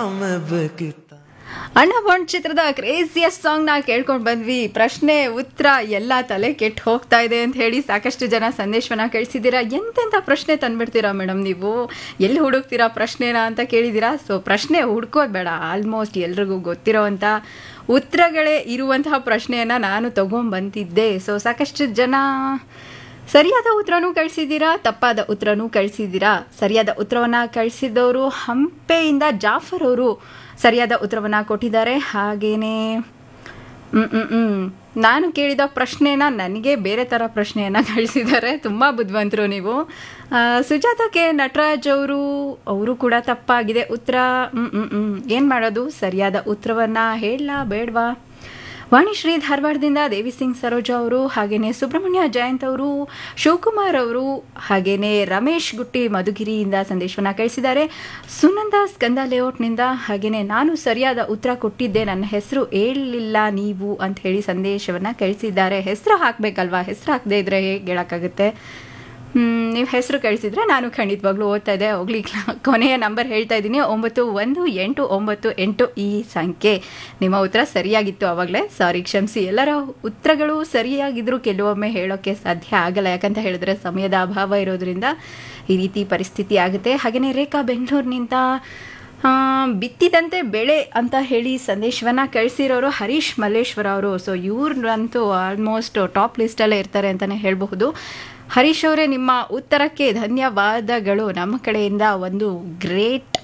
मैं बेकिता ಅಣ್ಣ ಬಾಂಡ್ ಚಿತ್ರದ ಕ್ರೇಜಿಯಸ್ಟ್ ಸಾಂಗ್ ನಾ ಕೇಳ್ಕೊಂಡು ಬಂದ್ವಿ ಪ್ರಶ್ನೆ ಉತ್ತರ ಎಲ್ಲ ತಲೆ ಕೆಟ್ಟು ಹೋಗ್ತಾ ಇದೆ ಅಂತ ಹೇಳಿ ಸಾಕಷ್ಟು ಜನ ಸಂದೇಶವನ್ನ ಕಳಿಸಿದ್ದೀರಾ ಎಂತೆಂಥ ಪ್ರಶ್ನೆ ತಂದ್ಬಿಡ್ತೀರಾ ಮೇಡಮ್ ನೀವು ಎಲ್ಲಿ ಹುಡುಕ್ತೀರಾ ಪ್ರಶ್ನೆನ ಅಂತ ಕೇಳಿದ್ದೀರಾ ಸೊ ಪ್ರಶ್ನೆ ಹುಡ್ಕೋದು ಬೇಡ ಆಲ್ಮೋಸ್ಟ್ ಎಲ್ರಿಗೂ ಗೊತ್ತಿರೋವಂಥ ಉತ್ತರಗಳೇ ಇರುವಂತಹ ಪ್ರಶ್ನೆಯನ್ನು ನಾನು ತಗೊಂಡ್ಬಂದಿದ್ದೆ ಸೊ ಸಾಕಷ್ಟು ಜನ ಸರಿಯಾದ ಉತ್ತರನೂ ಕಳಿಸಿದ್ದೀರಾ ತಪ್ಪಾದ ಉತ್ತರನೂ ಕಳಿಸಿದ್ದೀರಾ ಸರಿಯಾದ ಉತ್ತರವನ್ನು ಕಳಿಸಿದವರು ಹಂಪೆಯಿಂದ ಜಾಫರ್ ಅವರು ಸರಿಯಾದ ಉತ್ತರವನ್ನು ಕೊಟ್ಟಿದ್ದಾರೆ ಹಾಗೇನೇ ಹ್ಮ್, ಹ್ಮ್, ಹ್ಮ್. ನಾನು ಕೇಳಿದ ಪ್ರಶ್ನೆನ ನನಗೆ ಬೇರೆ ಥರ ಪ್ರಶ್ನೆಯನ್ನು ಕಳಿಸಿದ್ದಾರೆ ತುಂಬ ಬುದ್ಧಿವಂತರು ನೀವು ಆ, ಸುಜಾತ ಕೆ ನಟರಾಜ್ ಅವರು ಅವರು ಕೂಡ ತಪ್ಪಾಗಿದೆ ಉತ್ತರ ಏನು ಮಾಡೋದು ಸರಿಯಾದ ಉತ್ತರವನ್ನು ಹೇಳಲಾ ಬೇಡವಾ ವಾಣಿಶ್ರೀ ಧಾರವಾಡದಿಂದ ದೇವಿ ಸಿಂಗ್ ಸರೋಜಾ ಅವರು ಹಾಗೇನೆ ಸುಬ್ರಹ್ಮಣ್ಯ ಜಯಂತ್ ಅವರು ಶಿವಕುಮಾರ್ ಅವರು ಹಾಗೇನೆ ರಮೇಶ್ ಗುಟ್ಟಿ ಮಧುಗಿರಿಯಿಂದ ಸಂದೇಶವನ್ನು ಕಳಿಸಿದ್ದಾರೆ ಸುನಂದ ಸ್ಕಂದ ಲೇಔಟ್ನಿಂದ ಹಾಗೇನೆ ನಾನು ಸರಿಯಾದ ಉತ್ತರ ಕೊಟ್ಟಿದ್ದೆ ನನ್ನ ಹೆಸರು ಹೇಳಲಿಲ್ಲ ನೀವು ಅಂತ ಹೇಳಿ ಸಂದೇಶವನ್ನು ಕಳಿಸಿದ್ದಾರೆ ಹೆಸರು ಹಾಕಬೇಕಲ್ವಾ ಹೆಸರು ಹಾಕದೇ ಇದ್ರೆ ಹೇಗೆ ಹೇಳೋಕ್ಕಾಗುತ್ತೆ ನೀವು ಹೆಸರು ಕಳಿಸಿದ್ರೆ ನಾನು ಖಂಡಿತವಾಗ್ಲೂ ಓದ್ತಾ ಇದ್ದೆ ಹೋಗ್ಲಿ ಕೊನೆಯ ನಂಬರ್ ಹೇಳ್ತಾ ಇದ್ದೀನಿ ಒಂಬತ್ತು ಒಂದು ಎಂಟು ಒಂಬತ್ತು ಎಂಟು ಈ ಸಂಖ್ಯೆ ನಿಮ್ಮ ಉತ್ತರ ಸರಿಯಾಗಿತ್ತು ಆವಾಗಲೇ ಸಾರಿ ಕ್ಷಮಿಸಿ ಎಲ್ಲರ ಉತ್ತರಗಳು ಸರಿಯಾಗಿದ್ರೂ ಕೆಲವೊಮ್ಮೆ ಹೇಳೋಕ್ಕೆ ಸಾಧ್ಯ ಆಗಲ್ಲ ಯಾಕಂತ ಹೇಳಿದ್ರೆ ಸಮಯದ ಅಭಾವ ಇರೋದ್ರಿಂದ ಈ ರೀತಿ ಪರಿಸ್ಥಿತಿ ಆಗುತ್ತೆ ಹಾಗೆಯೇ ರೇಖಾ ಬೆಂಗಳೂರಿನಿಂದ ಆ, ಬಿತ್ತಿದಂತೆ ಬೆಳೆ ಅಂತ ಹೇಳಿ ಸಂದೇಶವನ್ನು ಕಳಿಸಿರೋರು ಹರೀಶ್ ಮಲ್ಲೇಶ್ವರ ಅವರು ಸೊ ಇವ್ರಂತೂ ಆಲ್ಮೋಸ್ಟ್ ಟಾಪ್ ಲಿಸ್ಟಲ್ಲೇ ಇರ್ತಾರೆ ಅಂತಲೇ ಹೇಳಬಹುದು ಹರೀಶ್ ಅವರೇ ನಿಮ್ಮ ಉತ್ತರಕ್ಕೆ ಧನ್ಯವಾದಗಳು ನಮ್ಮ ಕಡೆಯಿಂದ ಒಂದು ಗ್ರೇಟ್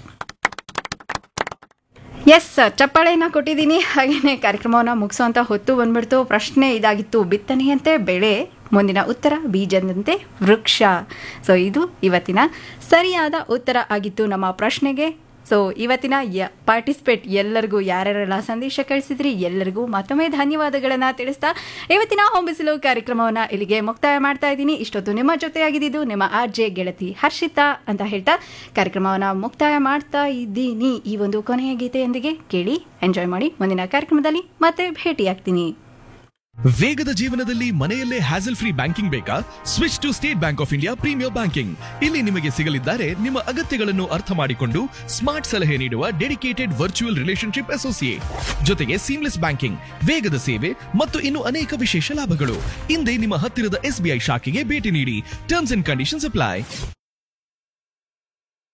ಎಸ್ ಚಪ್ಪಾಳೆಯನ್ನು ಕೊಟ್ಟಿದ್ದೀನಿ ಹಾಗೆಯೇ ಕಾರ್ಯಕ್ರಮವನ್ನು ಮುಗಿಸೋಂಥ ಹೊತ್ತು ಬಂದ್ಬಿಡ್ತು ಪ್ರಶ್ನೆ ಇದಾಗಿತ್ತು ಬಿತ್ತನೆಯಂತೆ ಬೆಳೆ ಮುಂದಿನ ಉತ್ತರ ಬೀಜದಂತೆ ವೃಕ್ಷ ಸೊ ಇದು ಇವತ್ತಿನ ಸರಿಯಾದ ಉತ್ತರ ಆಗಿತ್ತು ನಮ್ಮ ಪ್ರಶ್ನೆಗೆ ಸೊ ಇವತ್ತಿನ ಯ ಪಾರ್ಟಿಸಿಪೇಟ್ ಎಲ್ಲರಿಗೂ ಯಾರ್ಯಾರೆಲ್ಲ ಸಂದೇಶ ಕಳಿಸಿದ್ರಿ ಎಲ್ಲರಿಗೂ ಮತ್ತೊಮ್ಮೆ ಧನ್ಯವಾದಗಳನ್ನು ತಿಳಿಸ್ತಾ ಇವತ್ತಿನ ಹೊಂಬಿಸಲು ಕಾರ್ಯಕ್ರಮವನ್ನು ಇಲ್ಲಿಗೆ ಮುಕ್ತಾಯ ಮಾಡ್ತಾ ಇದ್ದೀನಿ ಇಷ್ಟೊತ್ತು ನಿಮ್ಮ ಜೊತೆಯಾಗಿದ್ದು ನಿಮ್ಮ ಆರ್ ಜೆ ಗೆಳತಿ ಹರ್ಷಿತಾ ಅಂತ ಹೇಳ್ತಾ ಕಾರ್ಯಕ್ರಮವನ್ನು ಮುಕ್ತಾಯ ಮಾಡ್ತಾ ಇದ್ದೀನಿ ಈ ಒಂದು ಕೊನೆಯ ಗೀತೆಯೊಂದಿಗೆ ಕೇಳಿ ಎಂಜಾಯ್ ಮಾಡಿ ಮುಂದಿನ ಕಾರ್ಯಕ್ರಮದಲ್ಲಿ ಮತ್ತೆ ಭೇಟಿಯಾಗ್ತೀನಿ ವೇಗದ ಜೀವನದಲ್ಲಿ ಮನೆಯಲ್ಲೇ ಹ್ಯಾಸಲ್ ಫ್ರೀ ಬ್ಯಾಂಕಿಂಗ್ ಬೇಕಾ switch to State Bank of India premier banking ಇಲ್ಲಿ ನಿಮಗೆ ಸಿಗಲಿದ್ದಾರೆ ನಿಮ್ಮ ಅಗತ್ಯಗಳನ್ನು ಅರ್ಥ ಮಾಡಿಕೊಂಡು ಸ್ಮಾರ್ಟ್ ಸಲಹೆ ನೀಡುವ ಡೆಡಿಕೇಟೆಡ್ ವರ್ಚುವಲ್ ರಿಲೇಶನ್ಶಿಪ್ ಅಸೋಸಿಯೇಟ್ ಜೊತೆಗೆ ಸೀಮ್ಲೆಸ್ ಬ್ಯಾಂಕಿಂಗ್ ವೇಗದ ಸೇವೆ ಮತ್ತು ಇನ್ನು ಅನೇಕ ವಿಶೇಷ ಲಾಭಗಳು ಹಿಂದೆ ನಿಮ್ಮ ಹತ್ತಿರದ ಎಸ್ಬಿಐ ಶಾಖೆಗೆ ಭೇಟಿ ನೀಡಿ ಟರ್ಮ್ಸ್ ಅಂಡ್ ಕಂಡೀಷನ್ಸ್ ಅಪ್ಲೈ